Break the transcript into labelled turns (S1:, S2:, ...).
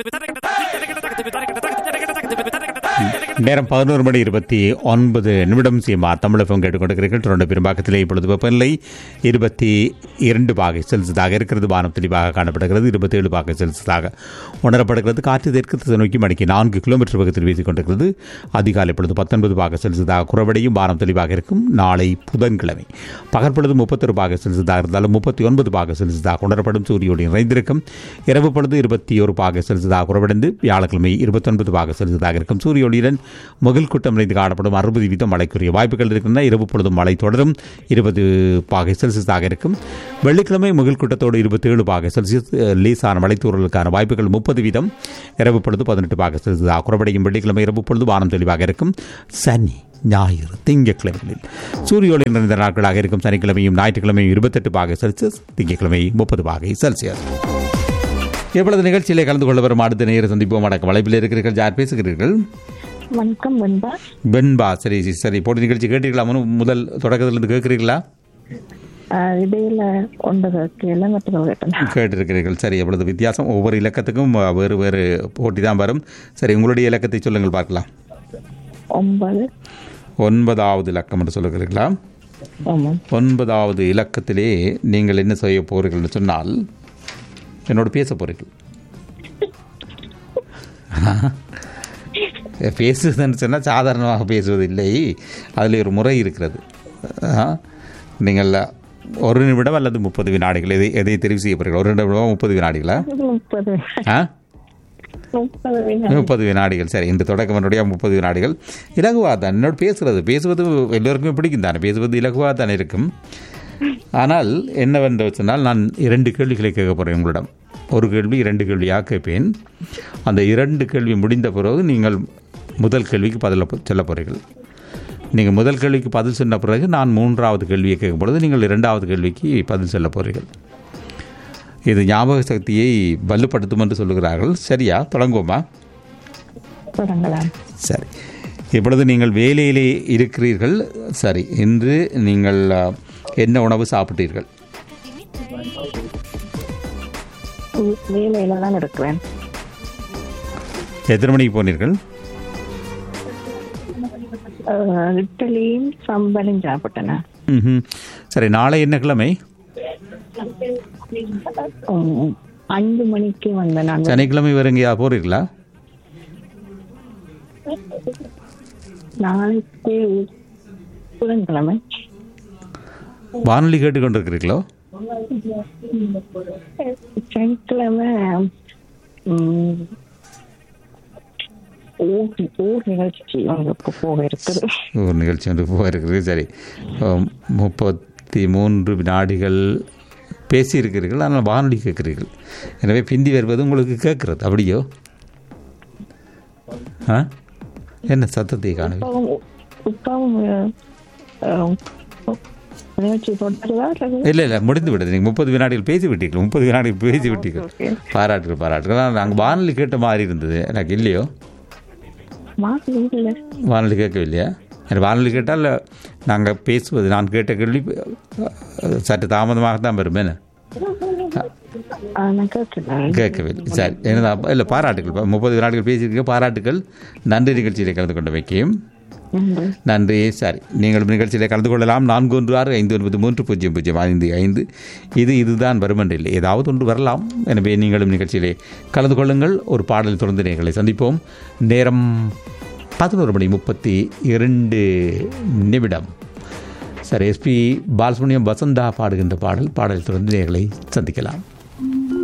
S1: நேரம் பதினோரு மணி இருபத்தி ஒன்பது நிமிடம் சீமா தமிழகம் கேட்டுக்கொண்டிருக்கிறீர்கள் தொடர்ந்து பெரும்பாக்கத்திலே இப்பொழுது வெப்பநிலை இருபத்தி இரண்டு பாகை செல்சியஸாக இருக்கிறது வானம் தெளிவாக காணப்படுகிறது இருபத்தி ஏழு பாகை செல்சியஸாக உணரப்படுகிறது காற்று தெற்கு திசை நோக்கி மணிக்கு நான்கு கிலோமீட்டர் வேகத்தில் வீசிக் கொண்டிருக்கிறது அதிகாலை பொழுது பத்தொன்பது பாகை செல்சியஸாக குறைவடையும் வானம் தெளிவாக இருக்கும் நாளை புதன்கிழமை பகற்பொழுது முப்பத்தொரு பாகை செல்சியஸாக இருந்தாலும் முப்பத்தி ஒன்பது பாகை செல்சியஸாக உணரப்படும் சூரியோடு நிறைந்திருக்கும் இரவு பொழுது இருபத்தி ஒரு பாகை செல்சியஸாக குறைவடைந்து வியாழக்கிழமை இருபத்தொன்பது பாகை செல்சியஸாக இருக்கும் சூரிய ஒளியுடன் முகில் கூட்டம் நிறைந்து காணப்படும் அறுபது வீதம் மழைக்குரிய வாய்ப்புகள் இருக்கின்றன இரவு பொழுதும் மழை தொடரும் இருபது பாகை செல்சியஸாக இருக்கும் வெள்ளிக்கிழமை முகில் கூட்டத்தோடு இருபத்தி ஏழு பாகை செல்சியஸ் அஹ், லேசான மழைத்தூறலுக்கான வாய்ப்புகள் முப்பது வீதம் இரவு பொழுது பதினெட்டு பாகை செல்சியஸாக குறைவடையும் வெள்ளிக்கிழமை இரவு பொழுது வானம் தெளிவாக இருக்கும் சனி ஞாயிறு திங்கட்கிழமைகளில் சூரிய ஒளி நிறைந்த நாட்களாக இருக்கும் சனிக்கிழமையும் ஞாயிற்றுக்கிழமையும் இருபத்தெட்டு பாகை செல்சியஸ் திங்கட்கிழமை முப்பது பாகை செல்சியஸ் எவ்வளவு நிகழ்ச்சியிலே கலந்து கொள்ள வரும் அடுத்த நேர சந்திப்போம் அடக்க வளைப்பில் இருக்கிறீர்கள் யார் பேசுகிறீர்கள்
S2: வணக்கம் வெண்பா
S1: பென்பா சரி சரி, சரி போட்டி நிகழ்ச்சி கேட்டீர்களா முன்னு- முதல் தொடக்கத்திலிருந்து கேட்குறீங்களா
S2: ஆஹ் இடையில ஒன்பது கேள்வி மற்ற கேட்டேன்
S1: கேட்டிருக்கிறீர்கள் சரி எவ்வளவு வித்தியாசம் ஒவ்வொரு இலக்கத்துக்கும் அஹ், வேறு வேறு போட்டி தான் வரும் சரி உங்களுடைய இலக்கத்தை சொல்லுங்கள் பார்க்கலாம்
S2: ஒன்பது
S1: ஒன்பதாவது இலக்கம் என்று சொல்லுகிறீர்களா
S2: ஆமாம்
S1: ஒன்பதாவது இலக்கத்திலே நீங்கள் என்ன செய்ய போகிறீர்கள் சொன்னால் என்னோடு பேச போகிறீர்கள் பேசுவதுன்னு சொன்னால் சாதாரணமாக பேசுவதில்லை அதில் ஒரு முறை இருக்கிறது ஆ, நீங்கள் ஒரு நிமிடம் அல்லது முப்பது வினாடிகள் எதை எதை தெரிவு செய்ய போகிறீர்கள் ஒரு நிமிடம் முப்பது வினாடிகளா
S2: முப்பது
S1: ஆ
S2: முப்பது வினா-
S1: முப்பது வினாடிகள் சரி இன்று தொடக்கம் என்னுடைய முப்பது வினாடிகள் இலகுவாக தான் என்னோட பேசுறது பேசுவது எல்லோருக்குமே பிடிக்கும் தானே பேசுவது இலகுவாக தான் இருக்கும் ஆனால் என்னவென்று சொன்னால் நான் இரண்டு கேள்விகளை கேட்க போகிறேன் உங்களிடம் ஒரு கேள்வி இரண்டு கேள்வியாக கேட்பேன் அந்த இரண்டு கேள்வி முடிந்த பிறகு நீங்கள் முதல் கேள்விக்கு பதில் சொல்ல போகிறீர்கள் நீங்கள் முதல் கேள்விக்கு பதில் சொன்ன பிறகு நான் மூன்றாவது கேள்வியை கேட்கும் பொழுது நீங்கள் இரண்டாவது கேள்விக்கு பதில் சொல்ல போகிறீர்கள் இது ஞாபக சக்தியை வலுப்படுத்தும் என்று சொல்லுகிறார்கள் சரியா தொடங்குவோமா
S2: தொடங்கலாம்
S1: சரி இப்பொழுது நீங்கள் வேலையிலே இருக்கிறீர்கள் சரி இன்று நீங்கள் அ, என்ன உணவு சாப்பிட்டீர்கள்
S2: வே- வேலையில தான் இருக்கிறேன்
S1: எத்தனை மணிக்கு போனீர்கள்
S2: ஆஹ் இட்லியும் சம்பலும் சாப்பிட்டேன்
S1: ம்ஹும். சரி நாளை என்ன கிழமை
S2: உம், அஞ்சு மணிக்கு வந்தேன் நான்
S1: சனிக்கிழமை வேறு எங்கேயா போறீர்களா
S2: நாளைக்கு புதன்கிழமை
S1: வானொலி கேட்டுக்கொண்டிருக்கிறீர்களோ
S2: சனிக்கிழமை உம், ஊர் ஊர் நிகழ்ச்சி உங்களுக்கு போக இருக்குது
S1: ஒரு நிகழ்ச்சி ஒன்று போயிருக்கிறது சரி அம், முப்பத்தி மூன்று வினாடிகள் பேசியிருக்கிறீர்கள் ஆனால் வானொலி கேட்கிறீர்கள் எனவே பிந்தி வருவது உங்களுக்கு கேட்கிறது அப்படியோ ஆ என்ன சத்தத்தை காணவில்லை
S2: உப்பாவும் உப்பாவும் அஹ், நிகழ்ச்சி தொடருதா அல்லது
S1: இல்லை இல்லை முடிந்து விடுது நீங்கள் முப்பது வினாடிகள் பேசி விட்டீர்கள் முப்பது வினாடிகள் பேசி விட்டீர்கள்
S2: ஓகே
S1: பாராட்டுகள் பாராட்டுகள் ஆனால் நாங்கள் வானொலி கேட்ட மாதிரி இருந்தது எனக்கு இல்லையோ
S2: மாசம் இல்லை
S1: வானொலி கேட்கவில்லையா எனக்கு வானொலி கேட்டால் நாங்கள் பேசுவது நான் கேட்ட கேள்வி அஹ், சற்று தாமதமாக தான் வருமே
S2: நான் கேட்டுட்டேன்
S1: கேட்கவில்லை சரி என்னதா இல்லை பாராட்டுகள் பா- முப்பது வினாடிகள் பேசியிருக்க பாராட்டுகள் நன்றி நிகழ்ச்சியிலே கலந்து கொண்டு வைக்கையும்
S2: நன்றி
S1: நன்றி சரி நீங்களும் நிகழ்ச்சியிலே கலந்து கொள்ளலாம் நான்கு ஒன்று ஆறு ஐந்து ஒன்பது மூன்று பூஜ்ஜியம் பூஜ்ஜியம் ஐந்து ஐந்து இது இதுதான் வரும் என்று இல்லை ஏதாவது ஒன்று வரலாம் எனவே நீங்களும் நிகழ்ச்சியிலே கலந்து கொள்ளுங்கள் ஒரு பாடல் தொடர்ந்து நீங்களை சந்திப்போம் நேரம் பதினோரு மணி முப்பத்தி இரண்டு நிமிடம் சரி எஸ்பி பாலசுப்ரமணியம் வசந்தா பாடுகின்ற பாடல் பாடல் தொடர்ந்து நேர்களை சந்திக்கலாம்